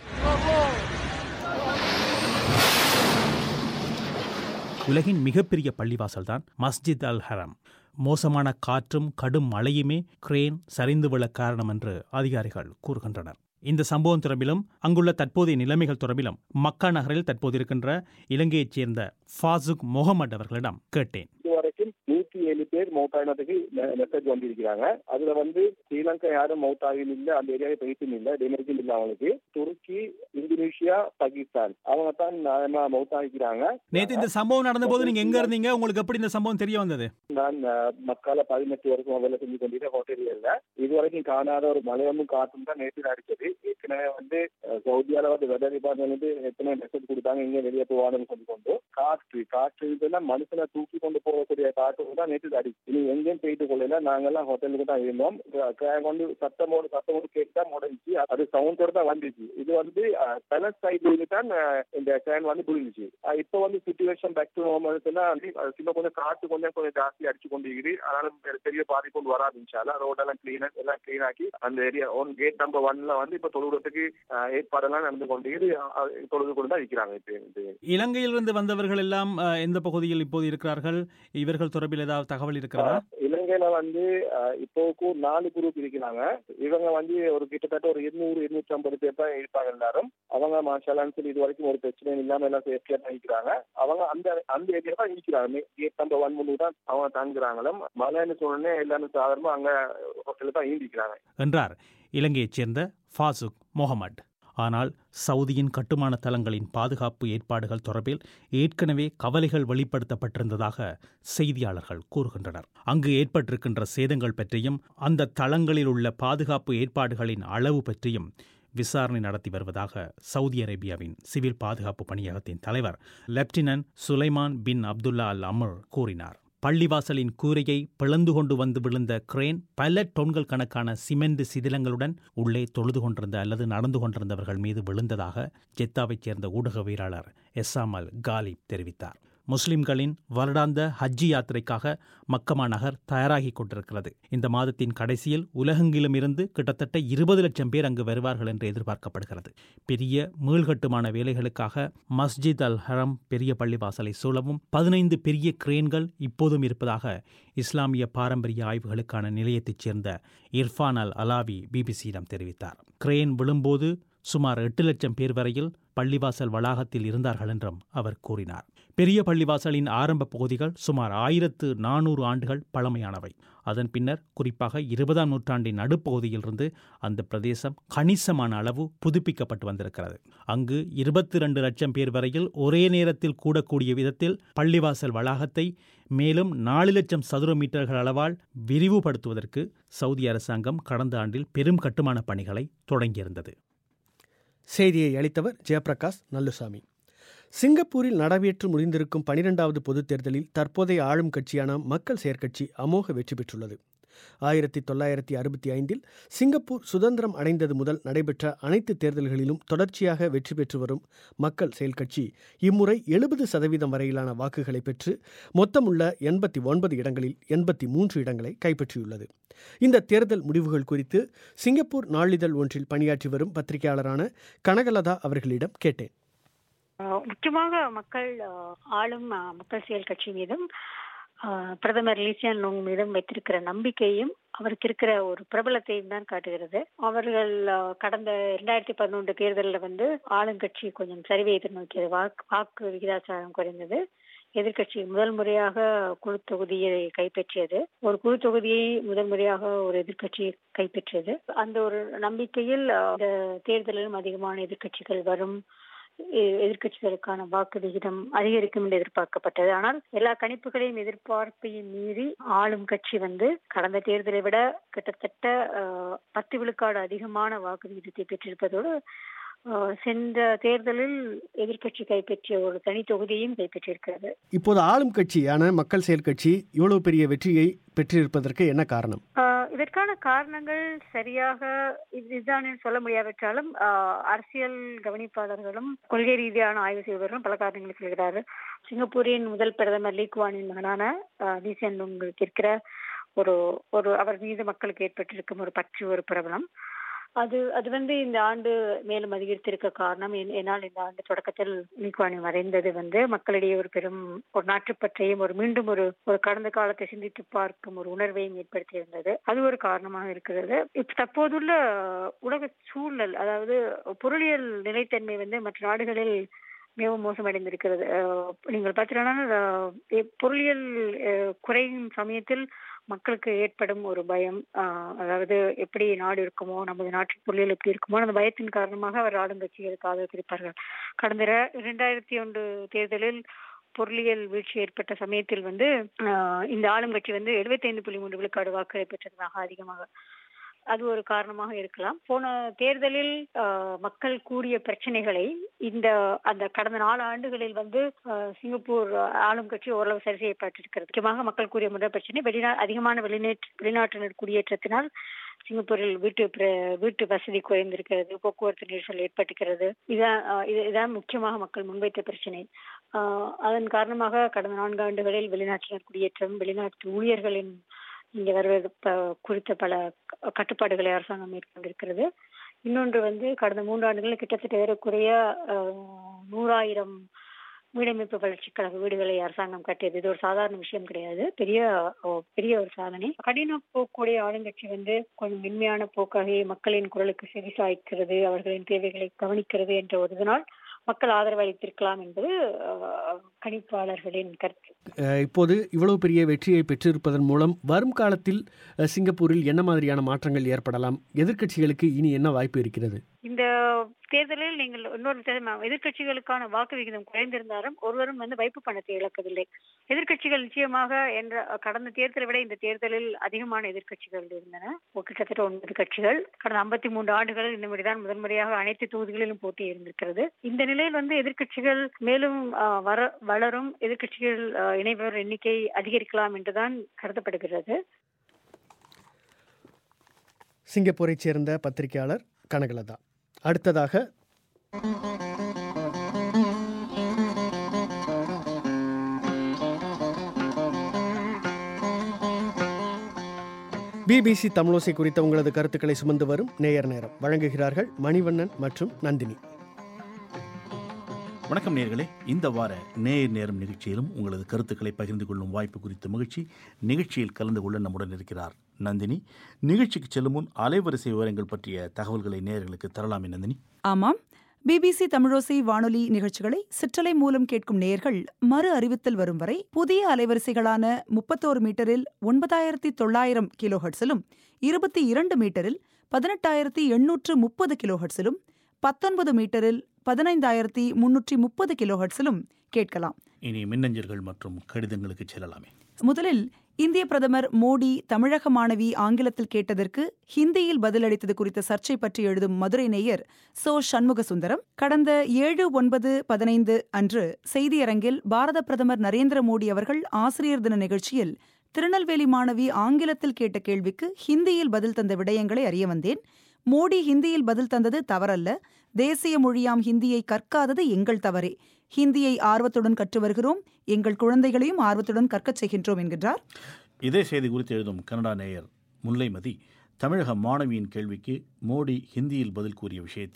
உலகின் மிகப்பெரிய பள்ளிவாசல் தான் மஸ்ஜித் அல் ஹரம் மோசமான காற்றும் கடும் மழையுமே கிரேன் சரிந்து விழ காரணம் என்று அதிகாரிகள் கூறுகின்றனர் இந்த சம்பவம் தொடர்பிலும் அங்குள்ள தற்போதைய நிலைமைகள் தொடர்பிலும் மக்கா நகரில் தற்போது இருக்கின்ற இலங்கையைச் சேர்ந்த ஃபாசுக் முகமது அவர்களிடம் கேட்டேன் இதுவரைக்கும் நூத்தி ஏழு பேர் மவுத் ஆகினதுக்கு மெசேஜ் வந்திருக்கிறாங்க அதுல வந்து ஸ்ரீலங்கா யாரும் மவுத் ஆகியும் இல்ல அந்த ஏரியாவை போயிட்டும் இல்ல டேமேஜும் இல்ல அவங்களுக்கு துருக்கி இந்தோனேஷியா பாகிஸ்தான் அவங்க தான் மவுத் ஆகிக்கிறாங்க நேற்று இந்த சம்பவம் நடந்தபோது நீங்க எங்க இருந்தீங்க உங்களுக்கு எப்படி இந்த சம்பவம் தெரிய வந்தது நான் அஹ், மக்கால பதினெட்டு வருஷம் வேலை செஞ்சு கொண்டிருக்க ஹோட்டல்ல இதுவரைக்கும் காணாத ஒரு மலையமும் காற்றும் தான் நேற்று அடிச்சது ஏற்கனவே வந்து அஹ், சவுதியால வந்து வெதர் டிபார்ட்மெண்ட் வந்து எத்தனை மெசேஜ் கொடுத்தாங்க எங்க வெளியே போவாங்கன்னு சொல்லி கொண்டு காற்று காற்று இதுன்னா மனுஷனை தூக்கி கொண்டு போகக்கூடிய காற்று தான் நேற்று அடி இனி எங்கேயும் போயிட்டு கொள்ளல நாங்கெல்லாம் ஹோட்டலுக்கு தான் இருந்தோம் க- வந்து சத்தமோடு சத்தமோடு கேட்டு தான் முடிஞ்சுச்சு அது சவுண்டோட தான் வந்துச்சு இது வந்து பேலன்ஸ் சைடு தான் அஹ், இந்த கேன் வந்து புரிஞ்சிச்சு அஹ், இப்போ வந்து சுச்சுவேஷன் பேக் டு நார்மல் சின்ன கொஞ்சம் காற்று கொஞ்சம் கொஞ்சம் ஜாஸ்தி அடிச்சு கொண்டு இருக்குது அதனால பெ- பெரிய பாதிப்பு ஒன்று வராது இன்ஷால்லா ரோடெல்லாம் கிளீன் எல்லாம் கிளீன் ஆக்கி அந்த ஏரியா ஒன் கேட் நம்பர் ஒன்ல வந்து இப்போ தொழுகிறதுக்கு அஹ், ஏற்பாடெல்லாம் நடந்து கொண்டு இருக்குது அஹ், தொழுது கொண்டு தான் இருக்கிறாங்க இப்போ இது இலங்கையிலிருந்து வந்தவர்கள் எல்லாம் அஹ், எந்த பகுதியில் இப்போது இருக்கிறார்கள் இவர்கள் தொடர்பில் ஏதாவது தகவல் இருக்கிறதா இலங்கையில வந்து அஹ், இப்போக்கும் நாலு குரூப் இருக்கிறாங்க இவங்க வந்து ஒரு கிட்டத்தட்ட ஒரு இருநூறு இருநூற்றி ஐம்பது பேர் தான் இருப்பாங்க எல்லாரும் அவங்க மாஷாலான்னு சொல்லி இது வரைக்கும் ஒரு பிரச்சனையும் இல்லாம எல்லாம் சேஃப்டியா தான் இருக்கிறாங்க அவங்க அந்த அந்த ஏரியா தான் இருக்கிறாங்க கேட் நம்பர் ஒன் முன்னூறு தான் அவங்க தங்குறாங்களும் மழைன்னு சொன்னோடனே எல்லாரும் சாதாரணமா அங்க ஹோட்டல்ல தான் ஈண்டிக்கிறாங்க என்றார் இலங்கையைச் சேர்ந்த ஃபாசுக் முகமட் ஆனால் சவுதியின் கட்டுமான தளங்களின் பாதுகாப்பு ஏற்பாடுகள் தொடர்பில் ஏற்கனவே கவலைகள் வெளிப்படுத்தப்பட்டிருந்ததாக செய்தியாளர்கள் கூறுகின்றனர் அங்கு ஏற்பட்டிருக்கின்ற சேதங்கள் பற்றியும் அந்த தளங்களில் உள்ள பாதுகாப்பு ஏற்பாடுகளின் அளவு பற்றியும் விசாரணை நடத்தி வருவதாக சவுதி அரேபியாவின் சிவில் பாதுகாப்பு பணியகத்தின் தலைவர் lieutenant Sulaiman bin Abdullah Al Amer கூறினார் பள்ளிவாசலின் கூரையை பிளந்து கொண்டு வந்து விழுந்த கிரேன் பல டொன்கள் கணக்கான சிமெண்ட் சிதிலங்களுடன் உள்ளே தொழுது கொண்டிருந்த அல்லது நடந்து கொண்டிருந்தவர்கள் மீது விழுந்ததாக ஜெத்தாவைச் சேர்ந்த ஊடகவியலாளர் எஸ்ஸாமல் காலிப் தெரிவித்தார் முஸ்லிம்களின் வருடாந்த ஹஜ்ஜி யாத்திரைக்காக மக்கமா நகர் தயாராகிக் கொண்டிருக்கிறது இந்த மாதத்தின் கடைசியில் உலகெங்கிலும் இருந்து கிட்டத்தட்ட இருபது லட்சம் பேர் அங்கு வருவார்கள் என்று எதிர்பார்க்கப்படுகிறது பெரிய மீள்கட்டுமான வேலைகளுக்காக மஸ்ஜித் அல் ஹரம் பெரிய பள்ளிவாசலை சூழவும் பதினைந்து பெரிய கிரேன்கள் இப்போதும் இருப்பதாக இஸ்லாமிய பாரம்பரிய ஆய்வுகளுக்கான நிலையத்தைச் சேர்ந்த இர்ஃபான் அல் அலாவி பிபிசியிடம் தெரிவித்தார் கிரேன் விழும்போது சுமார் எட்டு லட்சம் பேர் வரையில் பள்ளிவாசல் வளாகத்தில் இருந்தார்கள் என்றும் அவர் கூறினார் பெரிய பள்ளிவாசலின் ஆரம்ப பகுதிகள் சுமார் ஆயிரத்து நானூறு ஆண்டுகள் பழமையானவை அதன் பின்னர் குறிப்பாக இருபதாம் நூற்றாண்டின் நடுப்பகுதியிலிருந்து அந்த பிரதேசம் கணிசமான அளவு புதுப்பிக்கப்பட்டு வந்திருக்கிறது அங்கு இருபத்தி ரெண்டு லட்சம் பேர் வரையில் ஒரே நேரத்தில் கூடக்கூடிய விதத்தில் பள்ளிவாசல் வளாகத்தை மேலும் நாலு லட்சம் சதுர மீட்டர்கள் அளவால் விரிவுபடுத்துவதற்கு சவுதி அரசாங்கம் கடந்த ஆண்டில் பெரும் கட்டுமான பணிகளை தொடங்கியிருந்தது செய்தியை அளித்தவர் ஜெயபிரகாஷ் நல்லுசாமி சிங்கப்பூரில் நடைபெற்று முடிந்திருக்கும் பனிரெண்டாவது பொதுத் தேர்தலில் தற்போதைய ஆளும் கட்சியான மக்கள் செயற்கட்சி அமோக வெற்றி பெற்றுள்ளது ஆயிரத்தி தொள்ளாயிரத்தி அறுபத்தி ஐந்தில் சிங்கப்பூர் சுதந்திரம் அடைந்தது முதல் நடைபெற்ற அனைத்து தேர்தல்களிலும் தொடர்ச்சியாக வெற்றி பெற்று வரும் மக்கள் செயல் கட்சி இம்முறை எழுபது சதவீதம் வரையிலான வாக்குகளை பெற்று மொத்தமுள்ள எண்பத்தி ஒன்பது இடங்களில் எண்பத்தி மூன்று இடங்களை கைப்பற்றியுள்ளது இந்த தேர்தல் முடிவுகள் குறித்து சிங்கப்பூர் நாளிதழ் ஒன்றில் பணியாற்றி வரும் பத்திரிகையாளரான கனகலதா அவர்களிடம் கேட்டேன் ஆஹ் முக்கியமாக மக்கள் ஆஹ் ஆளும் ஆஹ் மக்கள் செயல் கட்சி மீதும் ஆஹ், பிரதமர் லீசியன் லோங் மீதும் வைத்திருக்கிற நம்பிக்கையும் அவருக்கு இருக்கிற ஒரு பிரபலத்தையும் தான் காட்டுகிறது அவர்கள் ஆஹ், கடந்த இரண்டாயிரத்தி பதினொன்று தேர்தலில் வந்து ஆளுங்கட்சி கொஞ்சம் சரிவை எதிர்நோக்கியது வாக்கு வாக்கு விகிதாச்சாரம் குறைந்தது எதிர்க்கட்சி முதல் முறையாக குழு தொகுதியை கைப்பற்றியது ஒரு குழு தொகுதியை முதல் முறையாக ஒரு எதிர்க்கட்சி கைப்பற்றியது அந்த ஒரு நம்பிக்கையில் ஆஹ், இந்த தேர்தலிலும் அதிகமான எதிர்க்கட்சிகள் வரும் எ- எதிர்க்கட்சிகளுக்கான வாக்கு விகிதம் அதிகரிக்கும் என்று எதிர்பார்க்கப்பட்டது ஆனால் எல்லா கணிப்புகளையும் எதிர்பார்ப்பையும் மீறி ஆளும் கட்சி வந்து கடந்த தேர்தலை விட கிட்டத்தட்ட ஆஹ், பத்து விழுக்காடு அதிகமான வாக்கு விகிதத்தை பெற்றிருப்பதோடு ஆஹ், சென்ற தேர்தலில் எதிர்க்கட்சி கைப்பற்றிய ஒரு தனி தொகுதியையும் கைப்பற்றியிருக்கிறது இப்போது ஆளும் கட்சியான மக்கள் செயல் கட்சி இவ்வளவு பெரிய வெற்றியை பெற்றிருப்பதற்கு என்ன காரணம் ஆஹ் இதற்கான காரணங்கள் சரியாக இது- இதுதான் என்று சொல்ல முடியாவிட்டாலும் ஆஹ் அரசியல் கவனிப்பாளர்களும் கொள்கை ரீதியான ஆய்வு செய்பவர்களும் பல காரணங்களை சொல்கிறார்கள் சிங்கப்பூரின் முதல் பிரதமர் லீக்வானின் மகனான ஆஹ் லீ சியன் லூங்குக்கு இருக்கிற ஒரு ஒரு அவர் மீது மக்களுக்கு ஏற்பட்டிருக்கும் ஒரு பற்று ஒரு பிரபலம் அது அது வந்து இந்த ஆண்டு மேலும் அதிகரித்திருக்க காரணம் ஏன்- ஏனால் இந்த ஆண்டு தொடக்கத்தில் லீக்வானி மறைந்தது வந்து மக்களிடையே ஒரு பெரும் ஒரு நாட்டுப்பற்றையும் ஒரு மீண்டும் ஒரு ஒரு கடந்த காலத்தை சிந்தித்து பார்க்கும் ஒரு உணர்வையும் ஏற்படுத்தியிருந்தது அது ஒரு காரணமாக இருக்கிறது இப்ப தற்போதுள்ள உலக சூழல் அதாவது பொருளியல் நிலைத்தன்மை வந்து மற்ற நாடுகளில் மிகவும் மோசமடைந்திருக்கிறது அஹ் நீங்கள் பார்த்தீங்கன்னா அஹ் பொருளியல் அஹ் குறையும் சமயத்தில் மக்களுக்கு ஏற்படும் ஒரு பயம் ஆஹ் அதாவது எப்படி நாடு இருக்குமோ நமது நாட்டின் பொருளியல் எப்படி இருக்குமோ அந்த பயத்தின் காரணமாக அவர் ஆளுங்கட்சிகளுக்கு ஆதரவு தெரிவிப்பார்கள் கடந்த இர- இரண்டாயிரத்தி ஒன்று தேர்தலில் பொருளியல் வீழ்ச்சி ஏற்பட்ட சமயத்தில் வந்து ஆஹ் இந்த ஆளுங்கட்சி வந்து 75.3 புள்ளி மூன்று விழுக்காடு வாக்குகளை பெற்றதாக அதிகமாக அது ஒரு காரணமாக இருக்கலாம் போன தேர்தலில் ஆஹ், மக்கள் கூறிய பிரச்சனைகளை இந்த அந்த கடந்த நாலு ஆண்டுகளில் வந்து ஆஹ், சிங்கப்பூர் ஆளும் கட்சி ஓரளவு சரி செய்யப்பட்டிருக்கிறது முக்கியமாக மக்கள் கூறிய முதல் பிரச்சனை வெளிநா அதிகமான வெளிநேற்ற வெளிநாட்டினர் குடியேற்றத்தினால் சிங்கப்பூரில் வீட்டு பிர- வீட்டு வசதி குறைந்திருக்கிறது போக்குவரத்து நெரிசல் ஏற்பட்டிருக்கிறது இதான் ஆஹ், இது- இதான் முக்கியமாக மக்கள் முன்வைத்த பிரச்சனை ஆஹ், அதன் காரணமாக கடந்த நான்கு ஆண்டுகளில் வெளிநாட்டினர் குடியேற்றம் வெளிநாட்டு ஊழியர்களின் இங்க வருவது ப- குறித்த பல க- கட்டுப்பாடுகளை அரசாங்கம் மேற்கொண்டிருக்கிறது இன்னொன்று வந்து கடந்த மூன்று ஆண்டுகளில் கிட்டத்தட்ட ஏறக்குறைய ஆஹ், நூறாயிரம் வீடமைப்பு வளர்ச்சி கழக வீடுகளை அரசாங்கம் கட்டியது இது ஒரு சாதாரண விஷயம் கிடையாது பெரிய ஓ, பெரிய ஒரு சாதனை கடின போக்குடைய ஆளுங்கட்சி வந்து கொஞ்சம் மென்மையான போக்காக மக்களின் குரலுக்கு செவிசாய்க்கிறது அவர்களின் தேவைகளை கவனிக்கிறது என்ற ஒரு இதனால் மக்கள் ஆதரவு அளித்திருக்கலாம் என்பது ஆஹ், கணிப்பாளர்களின் கருத்து அஹ், இப்போது இவ்வளவு பெரிய வெற்றியை பெற்றிருப்பதன் மூலம் வரும் காலத்தில் அஹ், சிங்கப்பூரில் என்ன மாதிரியான மாற்றங்கள் ஏற்படலாம் எதிர்க்கட்சிகளுக்கு இனி என்ன வாய்ப்பு இருக்கிறது இந்த தேர்தலில் நீங்கள் இன்னொரு தேர்தல் எதிர்க்கட்சிகளுக்கான வாக்கு விகிதம் குறைந்திருந்தாலும் ஒருவரும் வந்து வைப்பு பணத்தை இழக்கவில்லை எதிர்க்கட்சிகள் நிச்சயமாக என்ற கடந்த தேர்தலை விட இந்த தேர்தலில் அதிகமான எதிர்க்கட்சிகள் இருந்தன ஒரு கிட்டத்தட்ட ஒன்பது கட்சிகள் கடந்த ஐம்பத்தி மூன்று ஆண்டுகளில் இந்த முறைதான் முதன்முறையாக அனைத்து தொகுதிகளிலும் போட்டி இருந்திருக்கிறது இந்த நிலையில் வந்து எதிர்க்கட்சிகள் மேலும் ஆஹ், வர வளரும் எதிர்க்கட்சிகள் ஆஹ், இணைபவர் எண்ணிக்கை அதிகரிக்கலாம் என்றுதான் கருதப்படுகிறது சிங்கப்பூரைச் சேர்ந்த பத்திரிகையாளர் கனகலதா அடுத்ததாக பிபிசி தமிழோசை குறித்த உங்களது கருத்துக்களை சுமந்து வரும் நேயர் நேரம் வழங்குகிறார்கள் மணிவண்ணன் மற்றும் நந்தினி வணக்கம் நேர்களே இந்த வார நேர் நேரம் நிகழ்ச்சியிலும் உங்களது கருத்துக்களை பகிர்ந்து கொள்ளும் வாய்ப்பு குறித்த மகிழ்ச்சி நிகழ்ச்சியில் கலந்து கொள்ள நம்முடன் இருக்கிறார் நந்தினி நிகழ்ச்சிக்கு செல்லும் முன் அலைவரிசை விவரங்கள் பற்றிய தகவல்களை நேயர்களுக்கு தரலாமே நந்தினி ஆமாம் பிபிசி தமிழோசை வானொலி நிகழ்ச்சிகளை சிற்றலை மூலம் கேட்கும் நேயர்கள் மறு அறிவித்தல் வரும் வரை புதிய அலைவரிசைகளான முப்பத்தோரு மீட்டரில் ஒன்பதாயிரத்தி தொள்ளாயிரம் கிலோ ஹெர்ட்ஸிலும் இருபத்தி இரண்டு மீட்டரில் பதினெட்டாயிரத்தி எண்ணூற்று முப்பது கிலோ ஹெர்ட்ஸிலும் பத்தொன்பது மீட்டரில் பதினைந்தாயிரத்தி முன்னூற்றி முப்பது கிலோ ஹெர்ட்ஸிலும் கேட்கலாம் இனி மின்னஞ்சல்கள் மற்றும் கடிதங்களுக்கு செல்லலாமே முதலில் இந்திய பிரதமர் மோடி தமிழக மாணவி ஆங்கிலத்தில் கேட்டதற்கு ஹிந்தியில் பதிலளித்தது குறித்த சர்ச்சை பற்றி எழுதும் மதுரை நேயர் சோ சண்முக சுந்தரம் கடந்த ஏழு ஒன்பது பதினைந்து அன்று செய்தியரங்கில் பாரத பிரதமர் நரேந்திர மோடி அவர்கள் ஆசிரியர் தின நிகழ்ச்சியில் திருநெல்வேலி மாணவி ஆங்கிலத்தில் கேட்ட கேள்விக்கு ஹிந்தியில் பதில் தந்த விடயங்களை அறிய வந்தேன் மோடி ஹிந்தியில் பதில் தந்தது தவறல்ல தேசிய மொழியாம் ஹிந்தியை கற்காதது எங்கள் தவறே ஹிந்தியை ஆர்வத்துடன் கற்று வருகிறோம் எங்கள் குழந்தைகளையும் ஆர்வத்துடன் கற்கச் செய்கின்றோம் என்கின்றார் இதே செய்தி குறித்து எழுதும் கனடா நேயர் முல்லைமதி தமிழக மாணவியின் கேள்விக்கு மோடி ஹிந்தியில் பதில் கூறிய விஷயத்தில்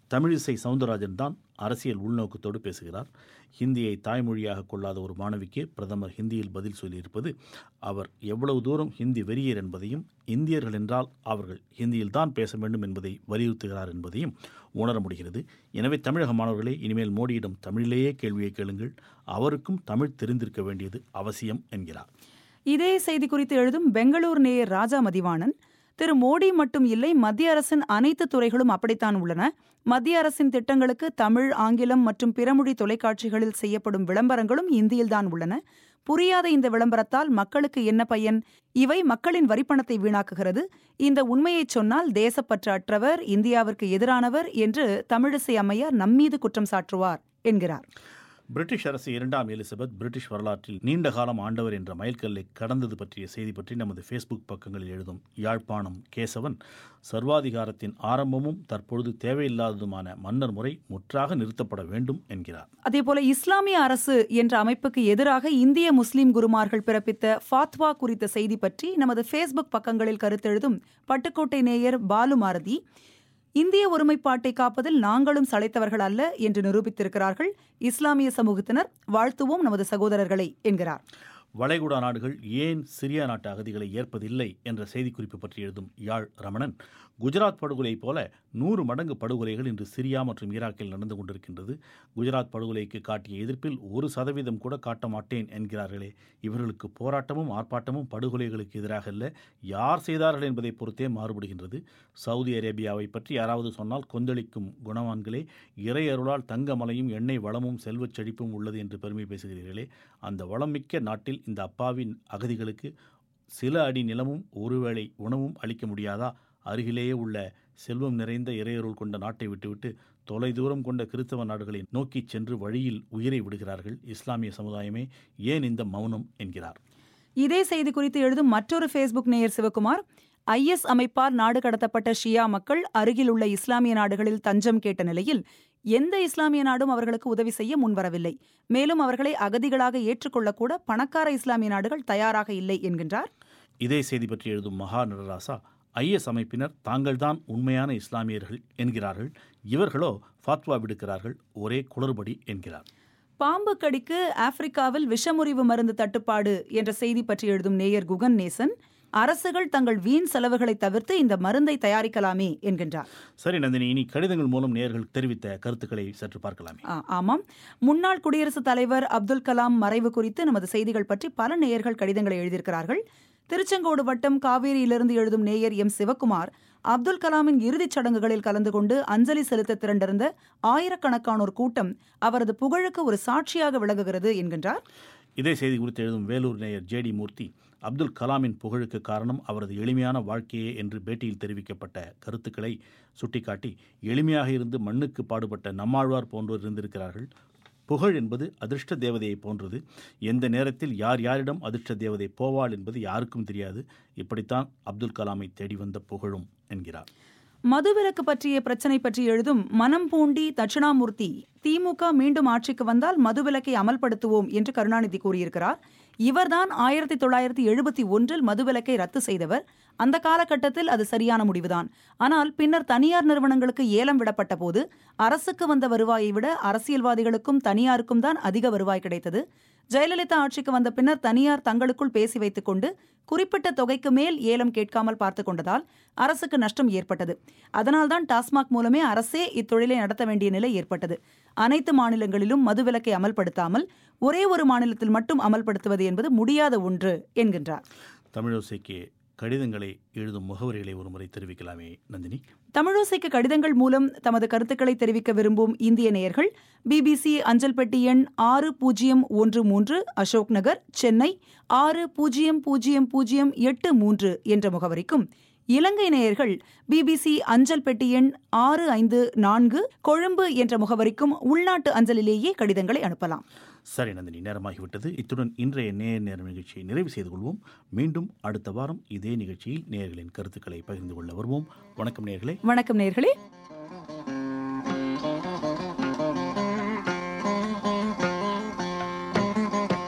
தமிழிசை சவுந்தரராஜன் தான் அரசியல் உள்நோக்கத்தோடு பேசுகிறார் ஹிந்தியை தாய்மொழியாக கொள்ளாத ஒரு மாணவிக்கு பிரதமர் ஹிந்தியில் பதில் சொல்லியிருப்பது அவர் எவ்வளவு தூரம் ஹிந்தி வெறியர் என்பதையும் இந்தியர்கள் என்றால் அவர்கள் ஹிந்தியில் தான் பேச வேண்டும் என்பதை வலியுறுத்துகிறார் என்பதையும் உணர முடிகிறது எனவே தமிழக மாணவர்களே இனிமேல் மோடியிடம் தமிழிலேயே கேள்வியை கேளுங்கள் அவருக்கும் தமிழ் தெரிந்திருக்க வேண்டியது அவசியம் என்கிறார் இதே செய்தி குறித்து எழுதும் பெங்களூர் நேயர் ராஜா மதிவாணன் திரு மோடி மட்டும் இல்லை மத்திய அரசின் அனைத்து துறைகளும் அப்படித்தான் உள்ளன மத்திய அரசின் திட்டங்களுக்கு தமிழ் ஆங்கிலம் மற்றும் பிறமொழி தொலைக்காட்சிகளில் செய்யப்படும் விளம்பரங்களும் இந்தியில்தான் உள்ளன புரியாத இந்த விளம்பரத்தால் மக்களுக்கு என்ன பயன் இவை மக்களின் வரிப்பணத்தை வீணாக்குகிறது இந்த உண்மையைச் சொன்னால் தேசப்பற்று அற்றவர் இந்தியாவிற்கு எதிரானவர் என்று தமிழிசை அம்மையார் நம்மீது குற்றம் சாற்றுவார் என்கிறார் பிரிட்டிஷ் அரசு இரண்டாம் எலிசபெத் பிரிட்டிஷ் வரலாற்றில் நீண்ட காலம் ஆண்டவர் என்ற மைல்கல்லை கடந்தது பற்றிய செய்தி பற்றி நமது ஃபேஸ்புக் பக்கங்களில் எழுதும் யாழ்ப்பாணம் கேசவன் சர்வாதிகாரத்தின் ஆரம்பமும் தற்பொழுது தேவையில்லாததுமான மன்னர் முறை முற்றாக நிறுத்தப்பட வேண்டும் என்கிறார் அதேபோல இஸ்லாமிய அரசு என்ற அமைப்புக்கு எதிராக இந்திய முஸ்லிம் குருமார்கள் பிறப்பித்த ஃபாத்வா குறித்த செய்தி பற்றி நமது ஃபேஸ்புக் பக்கங்களில் கருத்தெழுதும் பட்டுக்கோட்டை நேயர் பாலுமாரதி இந்திய ஒருமைப்பாட்டை காப்பதில் நாங்களும் சளைத்தவர்கள் அல்ல என்று நிரூபித்திருக்கிறார்கள் இஸ்லாமிய சமூகத்தினர் வாழ்த்துவோம் நமது சகோதரர்களை என்கிறார் வளைகுடா நாடுகள் ஏன் சிரியா நாட்டு அகதிகளை ஏற்பதில்லை என்ற செய்திக்குறிப்பு பற்றி எழுதும் யாழ் ரமணன் குஜராத் படுகொலை போல நூறு மடங்கு படுகொலைகள் இன்று சிரியா மற்றும் ஈராக்கில் நடந்து கொண்டிருக்கின்றது குஜராத் படுகொலைக்கு காட்டிய எதிர்ப்பில் ஒரு சதவீதம் கூட காட்ட மாட்டேன் என்கிறார்களே இவர்களுக்கு போராட்டமும் ஆர்ப்பாட்டமும் படுகொலைகளுக்கு எதிராக அல்ல யார் செய்தார்கள் என்பதை பொறுத்தே மாறுபடுகின்றது சவுதி அரேபியாவை பற்றி யாராவது சொன்னால் கொந்தளிக்கும் குணவான்களே இறையருளால் தங்க மலையும் எண்ணெய் வளமும் செல்வச் செழிப்பும் உள்ளது என்று பெருமை பேசுகிறீர்களே அந்த வளமிக்க நாட்டில் இந்த அப்பாவின் அகதிகளுக்கு சில அடி நிலமும் ஒருவேளை உணவும் அளிக்க முடியாதா அருகிலேயே உள்ள செல்வம் நிறைந்த இறையருள் கொண்ட நாட்டை விட்டுவிட்டு தொலைதூரம் கொண்ட கிறிஸ்தவ நாடுகளை நோக்கிச் சென்று வழியில் உயிரை விடுகிறார்கள் இஸ்லாமிய சமுதாயமே ஏன் இந்த மௌனம் என்கிறார் இதே செய்தி குறித்து எழுதும் மற்றொரு ஃபேஸ்புக் நேயர் சிவகுமார் ஐஎஸ் அமைப்பால் நாடு கடத்தப்பட்ட ஷியா மக்கள் அருகில் உள்ள இஸ்லாமிய நாடுகளில் தஞ்சம் கேட்ட நிலையில் எந்த இஸ்லாமிய நாடும் அவர்களுக்கு உதவி செய்ய முன்வரவில்லை மேலும் அவர்களை அகதிகளாக ஏற்றுக்கொள்ளக்கூட பணக்கார இஸ்லாமிய நாடுகள் தயாராக இல்லை என்கின்றார் இதே செய்தி பற்றி எழுதும் மகா நடராசா ஐஎஸ் அமைப்பினர் தாங்கள்தான் உண்மையான இஸ்லாமியர்கள் என்கிறார்கள் இவர்களோ ஃபாத்வா விடுக்கிறார்கள் ஒரே குளறுபடி என்கிறார் பாம்பு கடிக்கு ஆப்பிரிக்காவில் விஷமுறிவு மருந்து தட்டுப்பாடு என்ற செய்தி பற்றி எழுதும் நேயர் குகன் நேசன் அரசுகள் தங்கள் வீண் செலவுகளை தவிர்த்து இந்த மருந்தை தயாரிக்கலாமே என்கின்றார் சரி நந்தினி இனி கடிதங்கள் மூலம் நேர்கள் தெரிவித்த கருத்துக்களை சற்று பார்க்கலாமே ஆ, ஆமாம் முன்னாள் குடியரசுத் தலைவர் அப்துல் கலாம் மறைவு குறித்து நமது செய்திகள் பற்றி பல நேயர்கள் கடிதங்களை எழுதியிருக்கிறார்கள் திருச்செங்கோடு வட்டம் காவேரியிலிருந்து எழுதும் நேயர் எம் சிவக்குமார் அப்துல் கலாமின் இறுதிச் சடங்குகளில் கலந்து கொண்டு அஞ்சலி செலுத்த திரண்டிருந்த ஆயிரக்கணக்கானோர் கூட்டம் அவரது புகழுக்கு ஒரு சாட்சியாக விளங்குகிறது என்கின்றார் இதே செய்தி குறித்து எழுதும் வேலூர் நேயர் ஜேடி மூர்த்தி அப்துல் கலாமின் புகழுக்கு காரணம் அவரது எளிமையான வாழ்க்கையே என்று பேட்டியில் தெரிவிக்கப்பட்ட கருத்துக்களை சுட்டிக்காட்டி எளிமையாக இருந்து மண்ணுக்கு பாடுபட்ட நம்மாழ்வார் போன்றோர் இருந்திருக்கிறார்கள் புகழ் என்பது அதிர்ஷ்ட தேவதையை போன்றது எந்த நேரத்தில் யார் யாரிடம் அதிர்ஷ்ட தேவதை போவாள் என்பது யாருக்கும் தெரியாது இப்படித்தான் அப்துல் கலாமை தேடி வந்த புகழும் என்கிறார் மதுவிலக்கு பற்றிய பிரச்சினை பற்றி எழுதும் மனம் பூண்டி தட்சிணாமூர்த்தி திமுக மீண்டும் ஆட்சிக்கு வந்தால் மதுவிலக்கை அமல்படுத்துவோம் என்று கருணாநிதி கூறியிருக்கிறார் இவர்தான் ஆயிரத்தி தொள்ளாயிரத்தி எழுபத்தி ஒன்றில் மதுவிலக்கை ரத்து செய்தவர் அந்த காலகட்டத்தில் அது சரியான முடிவுதான் ஆனால் பின்னர் தனியார் நிறுவனங்களுக்கு ஏலம் விடப்பட்ட போது அரசுக்கு வந்த வருவாயை விட அரசியல்வாதிகளுக்கும் தனியாருக்கும் தான் அதிக வருவாய் கிடைத்தது ஜெயலலிதா ஆட்சிக்கு வந்த பின்னர் தனியார் தங்களுக்குள் பேசி வைத்துக் கொண்டு குறிப்பிட்ட தொகைக்கு மேல் ஏலம் கேட்காமல் பார்த்துக் கொண்டதால் அரசுக்கு நஷ்டம் ஏற்பட்டது அதனால்தான் டாஸ்மாக் மூலமே அரசே இத்தொழிலை நடத்த வேண்டிய நிலை ஏற்பட்டது அனைத்து மாநிலங்களிலும் மதுவிலக்கை அமல்படுத்தாமல் ஒரே ஒரு மாநிலத்தில் மட்டும் அமல்படுத்துவது என்பது முடியாத ஒன்று என்கின்றார் தமிழோசைக்கு கடிதங்களை எழுதும் முகவரிகளை ஒருமுறை தெரிவிக்கலாமே நந்தினி தமிழோசைக்கு கடிதங்கள் மூலம் தமது கருத்துக்களை தெரிவிக்க விரும்பும் இந்திய நேயர்கள் பிபிசி அஞ்சல் பெட்டி எண் ஆறு பூஜ்ஜியம் ஒன்று மூன்று அசோக் நகர் சென்னை ஆறு பூஜ்ஜியம் பூஜ்ஜியம் பூஜ்ஜியம் எட்டு மூன்று என்ற முகவரிக்கும் இலங்கை நேயர்கள் பிபிசி அஞ்சல் பெட்டி எண் ஆறு ஐந்து நான்கு கொழும்பு என்ற முகவரிக்கும் உள்நாட்டு அஞ்சலிலேயே கடிதங்களை அனுப்பலாம் சரி நந்தினி நேரமாகிவிட்டது இத்துடன் இன்றைய நேர் நேரம் நிகழ்ச்சியை நிறைவு செய்து கொள்வோம் மீண்டும் அடுத்த வாரம் இதே நிகழ்ச்சியில் நேயர்களின் கருத்துக்களை பகிர்ந்து கொள்ள வருவோம் வணக்கம் நேயர்களே வணக்கம் நேயர்களே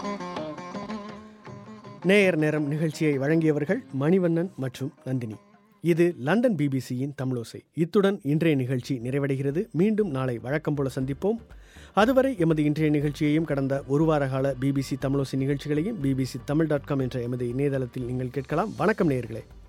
நேயர் நேரம் நிகழ்ச்சியை வழங்கியவர்கள் மணிவண்ணன் மற்றும் நந்தினி இது லண்டன் பிபிசியின் தமிழோசை இத்துடன் இன்றைய நிகழ்ச்சி நிறைவடைகிறது மீண்டும் நாளை வழக்கம் போல சந்திப்போம் அதுவரை எமது இன்றைய நிகழ்ச்சியையும் கடந்த ஒரு வார கால பிபிசி தமிழோசை நிகழ்ச்சிகளையும் பிபிசி தமிழ் டாட் காம் என்ற எமது இணையதளத்தில் நீங்கள் கேட்கலாம் வணக்கம் நேயர்களே